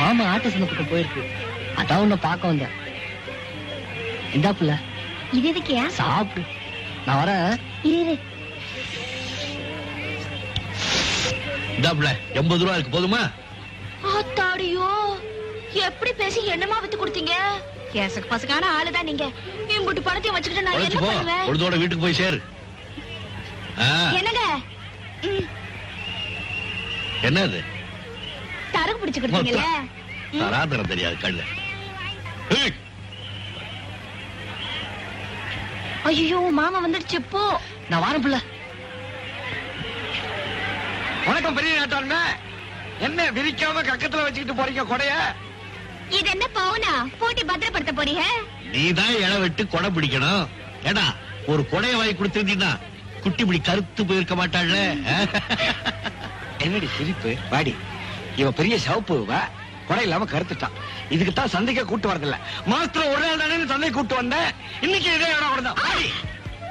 மாமா ஆட்டு சந்தை பக்கம் போயிருக்கு அதான் உன்னை பார்க்க வந்தேன் இந்தா புள்ள இது எதுக்கியா சாப்பிடு நான் வரேன் இரு இரு இந்தாப்புல எண்பது ரூபா இருக்கு போதுமா ஆத்தாடியோ எப்படி பேசி என்னமா வித்து கொடுத்தீங்க கேசக்கு பசக்கான ஆளுதான் நீங்க இம்புட்டு பணத்தையும் வச்சுக்கிட்டு நான் உழைச்சு என்ன போ பண்ணுவேன் பொழுதோட வீட்டுக்கு போய் சேரு ஆ, என்னங்க ம், என்னது தரகு பிடிச்சு கொடுத்தீங்கல்ல தராதரம் தெரியாது கண்ணு ஏய், ஐயோ மாமா வந்துடுச்சு போ நான் வரேன் புள்ள வணக்கம் பெரிய நாட்டாண்மை என்ன விரிக்காம கக்கத்துல வச்சுக்கிட்டு போறீங்க கொடைய இது என்ன பவுனா போட்டி பத்திரப்படுத்த போறீங்க நீதான் இலை வெட்டு கொடை பிடிக்கணும் ஏடா ஒரு கொடையை வாங்கி கொடுத்திருந்தீங்கன்னா குட்டி இப்படி கருத்து போயிருக்க மாட்டாள்ல என்னடி சிரிப்பு வாடி இவ பெரிய சவப்பு வா கொடை இல்லாம கருத்துட்டான் இதுக்கு தான் சந்தைக்கே கூட்டு வரதில்ல மாசத்துல ஒரு நாள் தானே சந்தை கூட்டு வந்தேன் இன்னைக்கு இதே இடம் வாடி